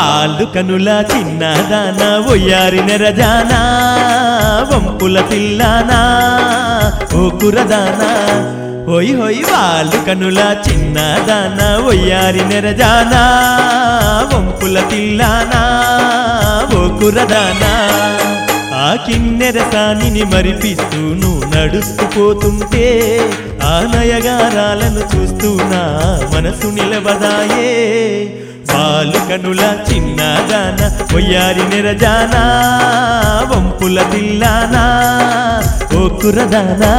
వాళ్ళు కనుల చిన్నదాన ఒయ్యారి నెరజానా వంపుల తిల్లానా ఓ కురదానా హోయ్ హోయ్ వాళ్ళు కనుల చిన్నదాన ఒయ్యారి నెరజానా వంపుల తిల్లానా ఓ కురదానా ఆ కిన్నెర సానిని మరిపిస్తూ నువ్వు నడుస్తూ పోతుంటే ఆ నయగారాలను చూస్తూ నా మనసు నిలవదాయే వాళ్ళు కనుల చిన్నదాన ఒయ్యారి నెరజానా వంపుల తిల్లానా ఓ కురదానా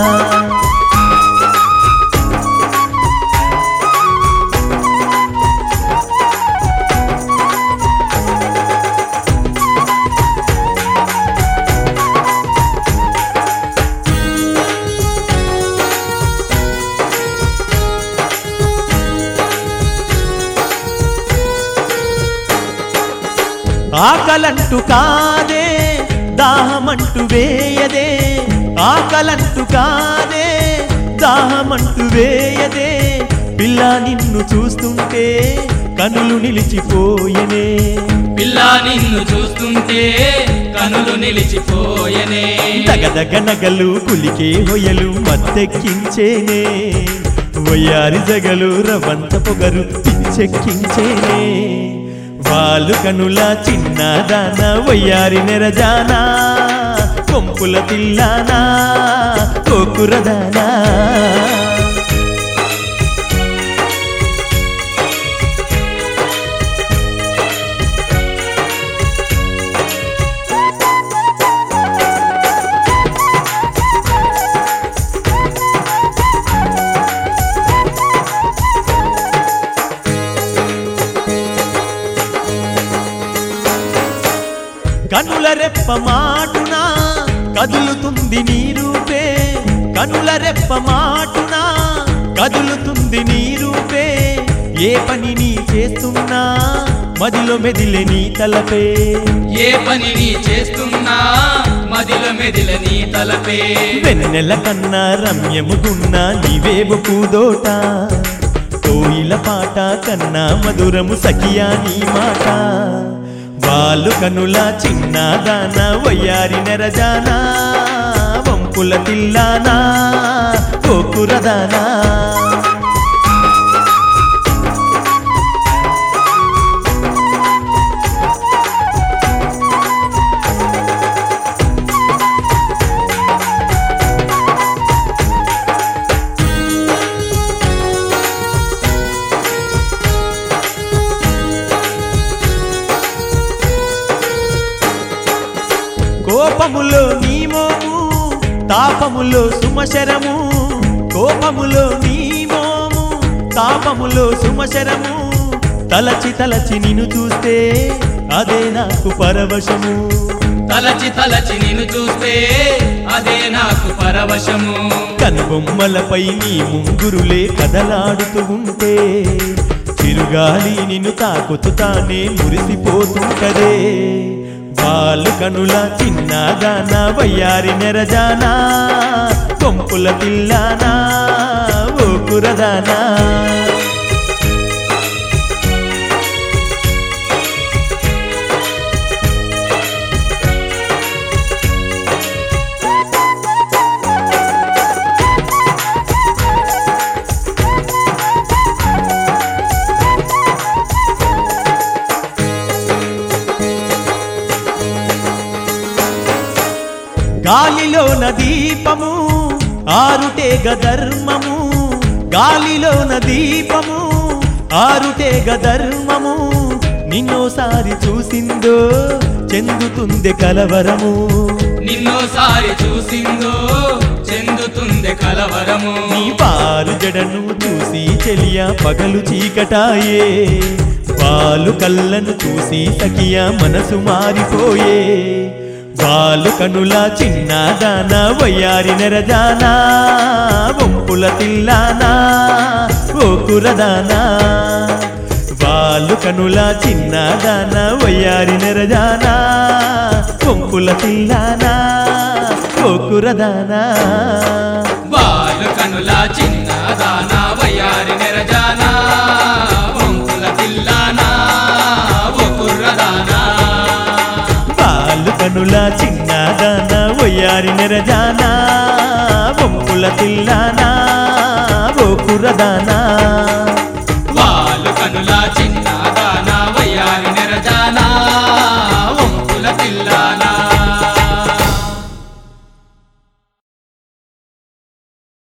ఆకలంటూ కాదే దాహమంటూ వేయదే ఆకలంటూ కాదే దాహమంటూ వేయదే పిల్ల నిన్ను చూస్తుంటే కనులు నిలిచిపోయనే పిల్ల నిన్ను చూస్తుంటే కనులు నిలిచిపోయనే దగదగ నగలు కులికే హొయలు మత్తెక్కించేనే వయ్యారి జగలు రవంత పొగరు పిచ్చెక్కించేనే వాళ్ళు కనుల చిన్నదాన వయ్యారి నెరజానా కొంపుల తిల్లానా కోకురదానా కనుల రెప్ప మాటున కదులుతుంది నీ రూపే కనుల రెప్ప మాటున కదులుతుంది నీ రూపే ఏ పని నీ చేస్తున్నా మదిలో మెదిలే నీ తలపే ఏ పని నీ చేస్తున్నా మదిల మెదిల నీ తలపే వెన్నెల కన్నా రమ్యముగున్నా నీవేవు పూదోట కోయిల పాట కన్నా మధురము సఖియా నీ మాట వాళ్ళు కనుల చిన్నదాన వయ్యారి నెరజానా వంపుల తిల్లానా కోకురదానా కోపములో నీ మోము తాపములో సుమశరము కోపములో నీ మోము తాపములో సుమశరము తలచి తలచి నిన్ను చూస్తే అదే నాకు పరవశము తలచి తలచి నిన్ను చూస్తే అదే నాకు పరవశము కనుబొమ్మలపై నీ ముంగురులే కదలాడుతూ ఉంటే చిరుగాలి నిన్ను తాకుతూ తానే మురిసిపోతుంటదే వాళ్ళు కనుల చిన్నదాన వయ్యారి నెరజానా కొంపుల పిల్లానా ఓ కురదానా గాలిలోన దీపము ఆరుటేగ ధర్మము గాలిలోన దీపము ఆరుటేగ ధర్మము నిన్నోసారి చూసిందో చెందుతుంది కలవరము నిన్నోసారి చూసిందో చెందుతుంది కలవరము నీ పాలు జడను చూసి చెలియ పగలు చీకటాయే పాలు కళ్ళను చూసి సఖియ మనసు మారిపోయే వాళ్ళు కనుల చిన్నదాన వయ్యారి నెరజానా వంపుల తిల్లానా ఓ కురదానా వాళ్ళు కనుల చిన్నదాన వయ్యారి నెరజానా వంపుల తిల్లానా ఓ కురదానా వాళ్ళు కనుల చిన్నదానా వయ్యారి నెరజానా వంకుల తిల్లానా ఒక చిన్నదాన ఒయ్యారి నెరజానా వంపుల తిల్లానా ఓ కుర్రదానా